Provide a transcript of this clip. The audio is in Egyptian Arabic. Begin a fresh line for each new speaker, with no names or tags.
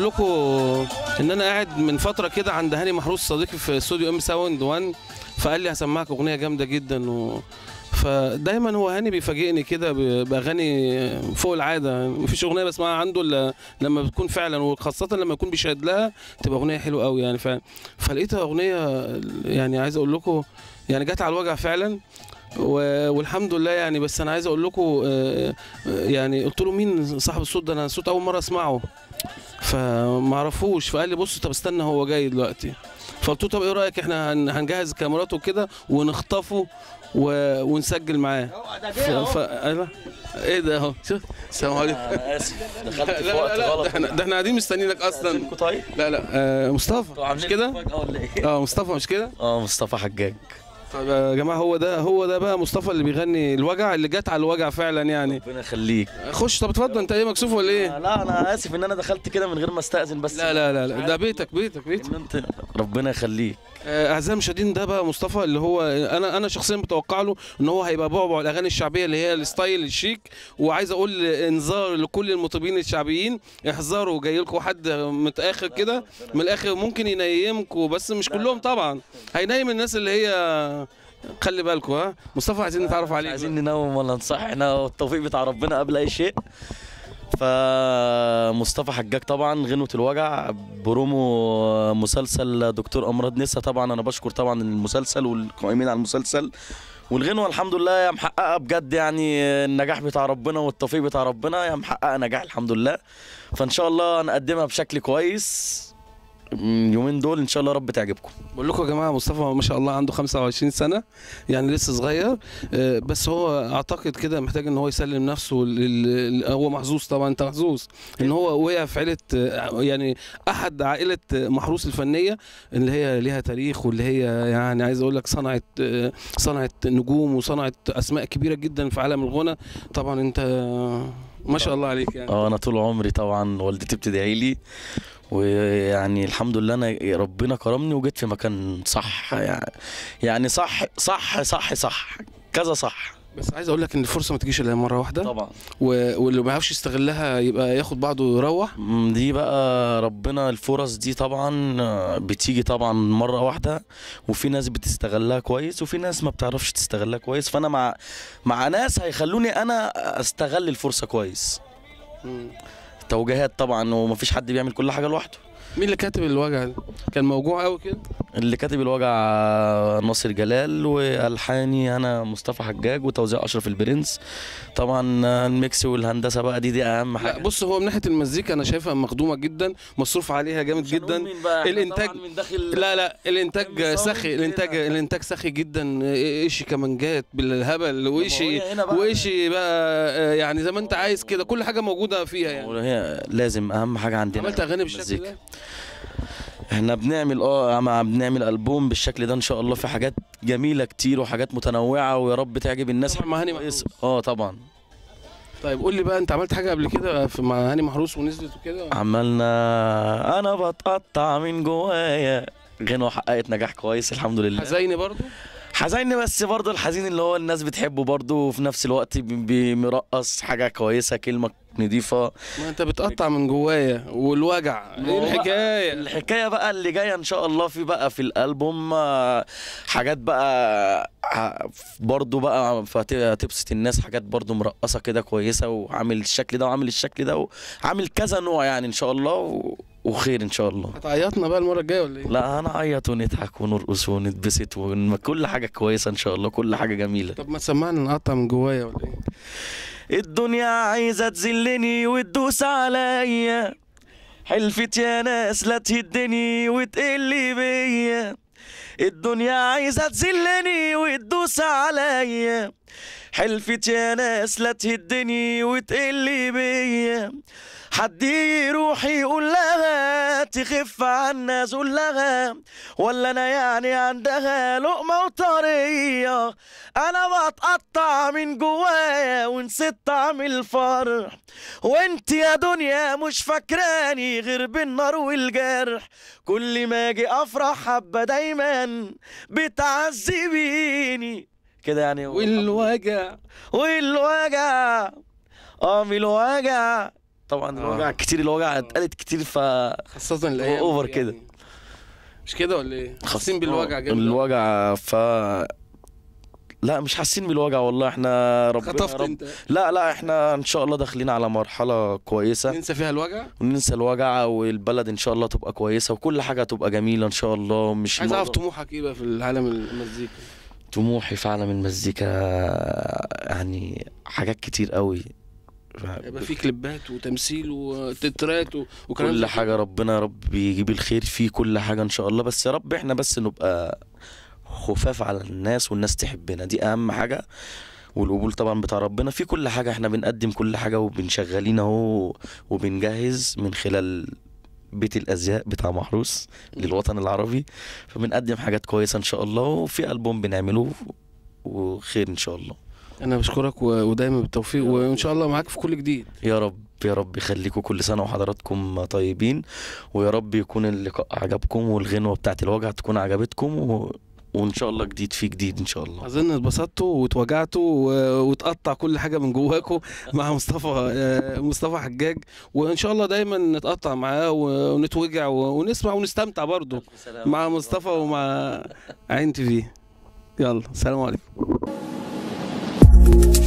اقول لكم ان انا قاعد من فتره كده عند هاني محروس صديقي في استوديو ام ساوند 1 فقال لي هسمعك اغنيه جامده جدا و... فدايما هو هاني بيفاجئني كده ب- باغاني فوق العاده مفيش اغنيه بسمعها عنده الا لما بتكون فعلا وخاصه لما يكون بيشهد لها تبقى اغنيه حلوه قوي يعني فعلا فلقيتها اغنيه يعني عايز اقول لكم يعني جت على الوجع فعلا و- والحمد لله يعني بس انا عايز اقول لكم آه، آه، يعني قلت له مين صاحب الصوت ده انا صوت اول مره اسمعه فما اعرفوش فقال لي بص طب استنى هو جاي دلوقتي فقلت له طب ايه رايك احنا هن- هنجهز الكاميرات وكده ونخطفه و... ونسجل معاه ف... ف... أنا... ايه ده اهو شوف السلام عليكم
انا اسف دخلت
لا
في
لا
وقت
لا
غلط
ده احنا ده احنا قاعدين مستنيينك اصلا
أستأذنكوا طيب
لا لا آه مصطفى مش
عاملين
كده
مفاجأة ولا ايه؟
اه مصطفى مش كده
اه مصطفى حجاج
طيب يا جماعه هو ده هو ده بقى مصطفى اللي بيغني الوجع اللي جت على الوجع فعلا يعني
ربنا يخليك
خش طب اتفضل انت ايه مكسوف ولا ايه
لا انا اسف ان انا دخلت كده من غير ما استاذن بس
لا لا لا, لا. ده بيتك بيتك بيتك
إن انت ربنا يخليك
آه، اعزائي المشاهدين ده بقى مصطفى اللي هو انا انا شخصيا متوقع له ان هو هيبقى بعبع الاغاني الشعبيه اللي هي الستايل الشيك وعايز اقول انذار لكل المطربين الشعبيين احذروا جاي لكم حد متاخر كده من الاخر ممكن ينيمكم بس مش كلهم طبعا هينيم الناس اللي هي خلي بالكم ها مصطفى عايزين نتعرف
مش
عليك
عايزين ننوم ولا نصح احنا التوفيق بتاع ربنا قبل اي شيء فمصطفى حجاج طبعا غنوة الوجع برومو مسلسل دكتور امراض نسا طبعا انا بشكر طبعا المسلسل والقائمين على المسلسل والغنوة الحمد لله يا محققة بجد يعني النجاح بتاع ربنا والتوفيق بتاع ربنا يا محققة نجاح الحمد لله فان شاء الله نقدمها بشكل كويس اليومين دول ان شاء الله رب تعجبكم
بقول لكم يا جماعه مصطفى ما شاء الله عنده 25 سنه يعني لسه صغير آه، بس هو اعتقد كده محتاج ان هو يسلم نفسه لل... لل- هو محظوظ طبعا انت محظوظ ان هو وقع في عيله آه، يعني احد عائله آه، محروس الفنيه اللي هي ليها تاريخ واللي هي يعني عايز اقول لك صنعت آه، صنعت نجوم وصنعت اسماء كبيره جدا في عالم الغنى طبعا انت آه، ما شاء الله عليك يعني
اه انا طول عمري طبعا والدتي بتدعي لي ويعني الحمد لله انا ربنا كرمني وجيت في مكان صح يعني يعني صح صح صح صح كذا صح
بس عايز اقول لك ان الفرصه ما تجيش الا مره واحده
طبعا
و- واللي ما يعرفش يستغلها يبقى ياخد بعضه ويروح
م، دي بقى ربنا الفرص دي طبعا آه، بتيجي طبعا مرة واحدة وفي ناس بتستغلها كويس وفي ناس ما بتعرفش تستغلها كويس فانا مع مع ناس هيخلوني انا استغل الفرصة كويس توجيهات طبعا ومفيش حد بيعمل كل حاجة لوحده
مين اللي كاتب الوجع ده؟ كان موجوع قوي كده
اللي كاتب الوجع ناصر جلال والحاني انا مصطفى حجاج وتوزيع اشرف البرنس طبعا الميكس والهندسه بقى دي دي اهم
لا
حاجه
بص هو من ناحيه المزيكا انا شايفها مخدومه جدا مصروف عليها جامد جدا الإنتاج-
من داخل
لا لا الانتاج
مصور
سخي الانتاج
كده.
الانتاج سخي جدا ايشي كمانجات بالهبل وايشي
هي هنا بقى-
وايشي بقى آه، يعني زي ما انت عايز كده كل حاجه موجوده فيها يعني
هي لازم اهم حاجه عندنا
عملت اغاني بالشكل
المزيكا.
ده
احنا بنعمل اه مع بنعمل البوم بالشكل ده ان شاء الله في حاجات جميله كتير وحاجات متنوعه ويا رب تعجب الناس
طبعاً مع هاني
كويس.
محروس.
اه طبعا
طيب قول لي بقى انت عملت حاجه قبل كده في مع هاني محروس ونزلت وكده
عملنا انا بتقطع من جوايا غنوه حققت نجاح كويس الحمد لله
حزيني برضو
حزيني بس برضه الحزين اللي هو الناس بتحبه برضه وفي نفس الوقت بي- بيمرقص حاجة كويسة كلمة نضيفة
ما انت بتقطع من جوايا والوجع
ما هو
ايه
بقى
الحكايه
الحكاية بقى اللي جاية ان شاء الله في بقى في الألبوم آه، حاجات بقى ع- برضه بقى فهت- هتبسط الناس حاجات برضه مرقصة كده كويسة وعامل الشكل ده وعامل الشكل ده وعامل كذا نوع يعني ان شاء الله و... وخير ان شاء الله
هتعيطنا بقى المره الجايه ولا ايه
لا هنعيط ونضحك ونرقص ونتبسط وكل حاجة كويسة ان شاء الله كل حاجة جميلة
طب ما تسمعنا نقطع من جوايا ولا ايه
الدنيا عايزة تذلني وتدوس عليا حلفت يا ناس لا تهدني وتقلي بيا الدنيا عايزة تذلني وتدوس عليا حلفت يا ناس لا تهدني وتقلي بيا حد يروح يقول لها تخف عنا ذلها ولا انا يعني عندها لقمة وطرية انا بتقطع من جوايا ونسيت طعم الفرح وانت يا دنيا مش فاكراني غير بالنار والجرح كل ما اجي افرح حبة دايما بتعذبيني كده يعني
والوجع
والوجع اه من الوجع طبعا
آه.
الوجع كتير الوجع اتقالت كتير ف
خاصة الايام
أوفر
دي
كده.
يعني. مش كده ولا ايه؟ حاسين بالوجع جامد
الوجع ف لا مش حاسين بالوجع والله احنا ربنا يا
خطفت
رب
انت
لا لا احنا ان شاء الله داخلين على مرحله كويسه
ننسى فيها الوجع
وننسى الوجع والبلد ان شاء الله تبقى كويسه وكل حاجه تبقى جميله ان شاء الله مش
عايز اعرف
الموضوع-
طموحك ايه بقى في العالم المزيكا
طموحي في عالم المزيكا يعني حاجات كتير قوي
يبقى في كليبات وتمثيل وتترات و- وكلام زي
كل
كده.
حاجة ربنا يا رب يجيب الخير فيه كل حاجة إن شاء الله بس يا رب إحنا بس نبقى خفاف على الناس والناس تحبنا دي أهم حاجة والقبول طبعا بتاع ربنا في كل حاجة إحنا بنقدم كل حاجة وبنشغلين أهو وبنجهز من خلال بيت الأزياء بتاع محروس للوطن العربي فبنقدم حاجات كويسة إن شاء الله وفي ألبوم بنعمله وخير إن شاء الله
انا بشكرك و- ودايما بالتوفيق وان شاء الله معاك في كل جديد
يا رب يا رب يخليكم كل سنة وحضراتكم طيبين ويا رب يكون اللقاء عجبكم والغنوة بتاعت الوجع تكون عجبتكم و... وإن شاء الله جديد في جديد إن شاء الله
اظن اتبسطتوا واتوجعتوا و- وتقطع كل حاجه من جواكم مع مصطفى آه، مصطفى حجاج وان شاء الله دايما نتقطع معاه و- ونتوجع و- ونسمع ونستمتع برضه مع مصطفى ومع عين تي في يلا سلام عليكم